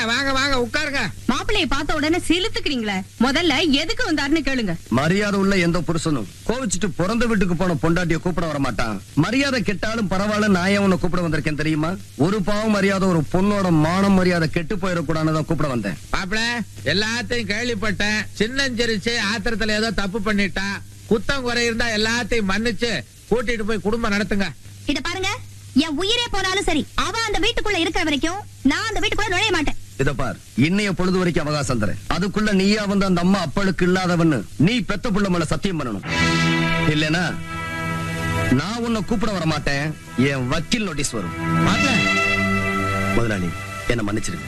வாங்க வாங்க உட்காருங்க மாப்பிள்ளைய பார்த்த உடனே சிலுத்துக்கிறீங்களே முதல்ல எதுக்கு வந்தாருன்னு கேளுங்க மரியாதை உள்ள எந்த புருஷனும் கோவிச்சுட்டு பிறந்த வீட்டுக்கு போன பொண்டாட்டிய கூப்பிட வர மாட்டான் மரியாதை கெட்டாலும் பரவாயில்ல நான் ஏன் உன்னை கூப்பிட வந்திருக்கேன் தெரியுமா ஒரு பாவம் மரியாதை ஒரு பொண்ணோட மானம் மரியாதை கெட்டு போயிடக்கூடாதுன்னு கூப்பிட வந்தேன் மாப்பிள எல்லாத்தையும் கேள்விப்பட்டேன் சின்னஞ்சிரிச்சு ஆத்திரத்துல ஏதோ தப்பு பண்ணிட்டா குத்தம் குறை இருந்தா எல்லாத்தையும் மன்னிச்சு கூட்டிட்டு போய் குடும்பம் நடத்துங்க இத பாருங்க என் உயிரே போனாலும் சரி அவ அந்த வீட்டுக்குள்ள இருக்கிற வரைக்கும் நான் அந்த வீட்டுக்குள்ள நுழைய மாட்டேன் இத பார் இன்னைய பொழுது வரைக்கும் அவகாசம் தரேன் அதுக்குள்ள நீயா வந்து அந்த அம்மா அப்பளுக்கு இல்லாதவன்னு நீ பெத்த புள்ள மேல சத்தியம் பண்ணணும் இல்லனா நான் உன்னை கூப்பிட வர மாட்டேன் என் வக்கீல் நோட்டீஸ் வரும் மாப்பிள முதலாளி என்ன மன்னிச்சிருங்க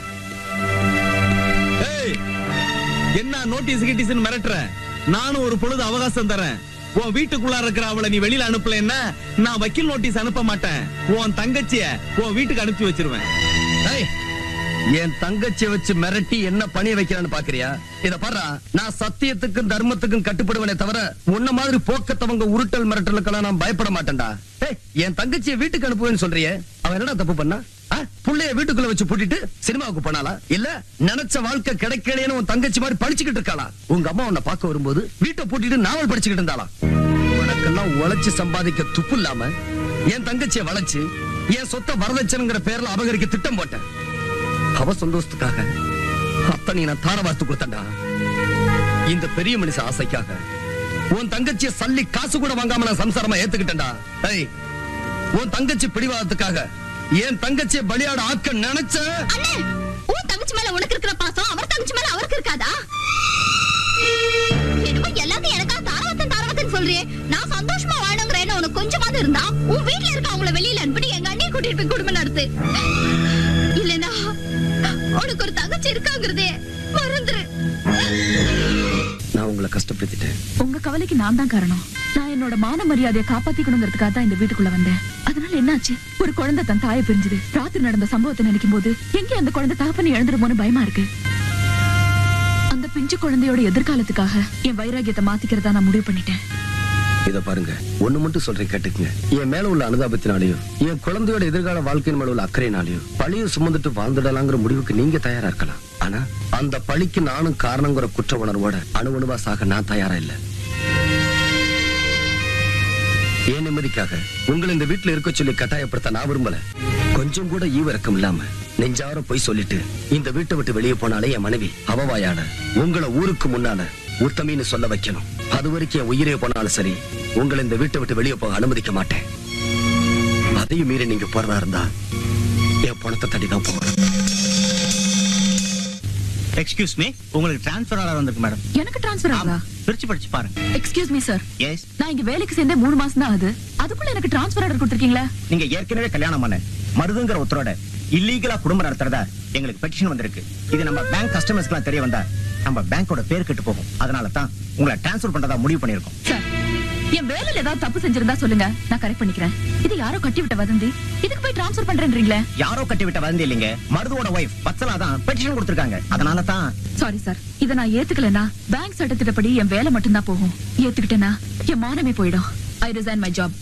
ஏய், என்ன நோட்டீஸ் கிட்டீஸ் மிரட்டுற நானும் ஒரு பொழுது அவகாசம் தரேன் உன் வீட்டுக்குள்ள இருக்கிற அவளை நீ வெளியில அனுப்பலன்னா நான் வக்கீல் நோட்டீஸ் அனுப்ப மாட்டேன் உன் தங்கச்சிய உன் வீட்டுக்கு அனுப்பி வச்சிருவேன் ஏய், என் தங்கச்சியை வச்சு மிரட்டி என்ன பணிய வைக்கிறான்னு பாக்குறியா இத பாரு நான் சத்தியத்துக்கும் தர்மத்துக்கும் கட்டுப்படுவேனே தவிர உன்ன மாதிரி போக்கத்தவங்க உருட்டல் மிரட்டலுக்கெல்லாம் நான் பயப்பட மாட்டேன்டா ஏய், என் தங்கச்சியை வீட்டுக்கு அனுப்புவேன்னு சொல்றியே அவன் என்னடா தப்பு பண்ணா ஆ? புள்ளைய வீட்டுக்குள்ள வச்சு பூட்டிட்டு சினிமாவுக்கு போனாளா இல்ல நினைச்ச வாழ்க்கை கிடைக்கலைன்னு உன் தங்கச்சி மாதிரி படிச்சுக்கிட்டு இருக்காளா உங்க அம்மா உன்னை பார்க்க வரும்போது வீட்டை பூட்டிட்டு நாவல் படிச்சுக்கிட்டு இருந்தாளா உனக்கெல்லாம் உழைச்சு சம்பாதிக்க துப்பு இல்லாம என் தங்கச்சியை வளைச்சு என் சொத்தை வரதட்சணைங்கிற பேர்ல அபகரிக்க திட்டம் போட்டேன் அவ சந்தோஷத்துக்காக அத்தனை நான் தார வார்த்து கொடுத்தேன்டா இந்த பெரிய மனுஷ ஆசைக்காக உன் தங்கச்சிய சல்லி காசு கூட வாங்காம நான் சம்சாரமா ஏத்துக்கிட்டேன்டா ஏய் உன் தங்கச்சி பிடிவாதத்துக்காக என் தங்கச்சிய பலியாட ஆக்க நினைச்ச அண்ணே உன் தங்கச்சி மேல உனக்கு இருக்கிற பாசம் அவர் தங்கச்சி மேல அவருக்கு இருக்காதா என்னமோ எல்லாத்தையும் எனக்கா தாரவத்தன் தாரவத்தன் சொல்றியே நான் சந்தோஷமா வாழணுங்கிறேன்னு உனக்கு கொஞ்சமாவது இருந்தா உன் வீட்டுல இருக்க அவங்கள வெளியில அனுப்பிட்டு எங்க அண்ணியை கூட்டிட்டு போய் குடும்பம் நடத்து இல்லனா உனக்கு ஒரு தங்கச்சி இருக்காங்கிறதே மறந்துரு நான் உங்களை கஷ்டப்படுத்திட்டேன் உங்க கவலைக்கு நான் தான் காரணம் நான் என்னோட மான மரியாதையை காப்பாத்திக்கணுங்கிறதுக்காக தான் இந்த வீட்டுக்குள்ள வந்தேன் அதனால என்னாச்சு ஒரு குழந்தை தன் தாயை பிரிஞ்சுது ராத்திரி நடந்த சம்பவத்தை நினைக்கும் போது எங்கே அந்த குழந்தை தகப்பனை இழந்துருமோன்னு பயமா இருக்கு அந்த பிஞ்சு குழந்தையோட எதிர்காலத்துக்காக என் வைராகியத்தை மாத்திக்கிறதா நான் முடிவு பண்ணிட்டேன் இத பாருங்க ஒண்ணு மட்டும் சொல்றேன் கேட்டுக்குங்க என் மேல உள்ள அனுதாபத்தினாலையும் என் குழந்தையோட எதிர்கால வாழ்க்கையின் மேல உள்ள அக்கறையினாலையும் பழிய சுமந்துட்டு வாழ்ந்துடலாங்கிற முடிவுக்கு நீங்க தயாரா இருக்கலாம் ஆனா அந்த பழிக்கு நானும் காரணங்கிற குற்ற உணர்வோட அணு அணுவா சாக நான் தயாரா இல்ல என் நிம்மதிக்காக உங்களை இந்த வீட்டுல இருக்க சொல்லி கட்டாயப்படுத்த நான் விரும்பல கொஞ்சம் கூட ஈவிரக்கம் இல்லாம நெஞ்சார போய் சொல்லிட்டு இந்த வீட்டை விட்டு வெளியே போனாலே என் மனைவி அவவாயாட உங்களை ஊருக்கு முன்னால உத்தமின்னு சொல்ல வைக்கணும் அது வரைக்கும் என் உயிரே போனாலும் சரி உங்களை இந்த வீட்டை விட்டு வெளியே போக அனுமதிக்க மாட்டேன் அதையும் மீறி நீங்க போறதா இருந்தா என் பணத்தை தட்டி தான் போறேன் எக்ஸ்கியூஸ் மீ உங்களுக்கு டிரான்ஸ்ஃபர் ஆர்டர் வந்திருக்கு மேடம் எனக்கு டிரான்ஸ்பர் ஆகுதா பிரிச்சு படிச்சு பாருங்க எக்ஸ்கியூஸ் மீ சார் எஸ் நான் இங்க வேலைக்கு சேர்ந்தே மூணு மாசம் தான் ஆகுது அதுக்குள்ள எனக்கு டிரான்ஸ்பர் ஆர்டர் கொடுத்துருக்கீங்களா நீங்க ஏற்கனவே கல்யாணம் பண்ண மருதுங்கிற உத்தரோட இல்லீகலா குடும்பம் நடத்துறதா எங்களுக்கு பெட்டிஷன் வந்திருக்கு இது நம்ம பேங்க் கஸ்டமர்ஸ்க்குலாம் தெரிய வந்தா நம்ம பேங்கோட பேர் கெட்டு போகும் அதனால தான் உங்களை டிரான்ஸ்ஃபர் பண்றதா முடிவு பண்ணிருக்கோம் சார் என் வேலையில ஏதாவது தப்பு செஞ்சிருந்தா சொல்லுங்க நான் கரெக்ட் பண்ணிக்கிறேன் இது யாரோ கட்டி விட்ட வதந்தி இதுக்கு போய் டிரான்ஸ்பர் பண்றேன்றீங்களே யாரோ கட்டி விட்ட வந்து இல்லைங்க மருதுவோட ஒய்ஃப் வத்சலா தான் பெட்டிஷன் கொடுத்திருக்காங்க அதனால தான் சாரி சார் இத நான் ஏத்துக்கலனா பேங்க் சட்டத்திட்டப்படி என் வேலை மட்டும்தான் போகும் ஏத்துக்கிட்டேனா என் மானமே போயிடும் ஐ ரிசைன் மை ஜாப்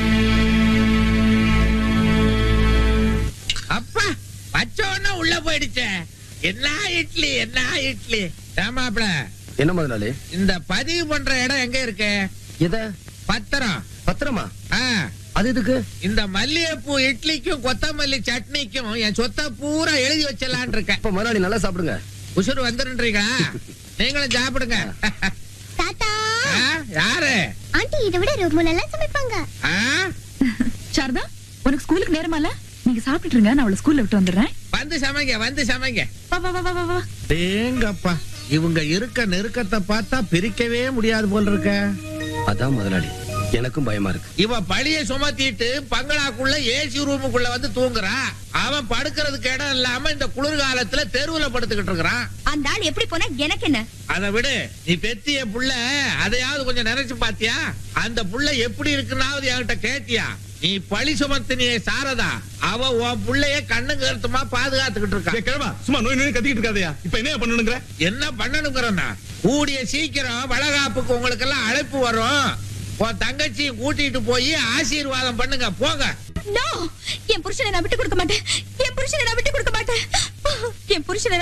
அப்பா பச்ச உடனே உள்ள போயிடுச்சே என்ன இட்லி என்ன இட்லி ஏமாப்ள என்ன முதலாளி இந்த பதிவு பண்ற இடம் எங்க இருக்கு எத பத்திரம் பத்திரமா ஆ, அது எதுக்கு இந்த மல்லிகைப்பூ இட்லிக்கும் கொத்தமல்லி சட்னிக்கும் என் சொத்தை பூரா எழுதி வச்சிடலான் இருக்கேன் இப்ப முதலாளி நல்லா சாப்பிடுங்க உசுறு வந்துருன்றீங்களா நீங்களும் சாப்பிடுங்க தாத்தா ஆ, யாரு ஆண்டி இதை விட ரொம்ப நல்லா சமைப்பாங்க ஆ? சாரதா உனக்கு ஸ்கூலுக்கு நேரமால நீங்க சாப்பிட்டுட்டு இருங்க நான் அவளை ஸ்கூல்ல விட்டு வந்துடுறேன் வந்து சமைங்க வந்து சமைங்க வா வா வா வா, வா வா தேங்கப்பா இவங்க இருக்க நெருக்கத்தை பார்த்தா பிரிக்கவே முடியாது போல் இருக்க அதான் முதலாளி எனக்கும் பயமா இருக்கு இவ பழிய சுமத்திட்டு பங்களாக்குள்ள ஏசி ரூமுக்குள்ள வந்து தூங்குறா அவன் படுக்கிறதுக்கு இடம் இல்லாம இந்த குளிர்காலத்துல தெருவுல படுத்துக்கிட்டு இருக்கிறான் அந்த ஆள் எப்படி போனா எனக்கு என்ன அதை விடு நீ பெத்திய புள்ள அதையாவது கொஞ்சம் நினைச்சு பாத்தியா அந்த புள்ள எப்படி இருக்குன்னாவது என்கிட்ட கேட்டியா நீ பழி சுமத்தினியே சாரதா அவ உன் புள்ளைய கண்ணு கருத்துமா பாதுகாத்துக்கிட்டு இருக்கா ஏய், கிழவா சும்மா நோய் நோய் கத்திக்கிட்டு இருக்காதயா இப்ப என்ன பண்ணணுங்கிற என்ன பண்ணணுங்கிறன்னா கூடிய சீக்கிரம் வளகாப்புக்கு உங்களுக்கு எல்லாம் அழைப்பு வரும் உன் தங்கச்சியும் கூட்டிட்டு போய் ஆசீர்வாதம் பண்ணுங்க போங்க நோ என் புருஷனை நான் விட்டு கொடுக்க மாட்டேன் என் புருஷனை நான் விட்டு கொடுக்க மாட்டேன் என் புருஷனை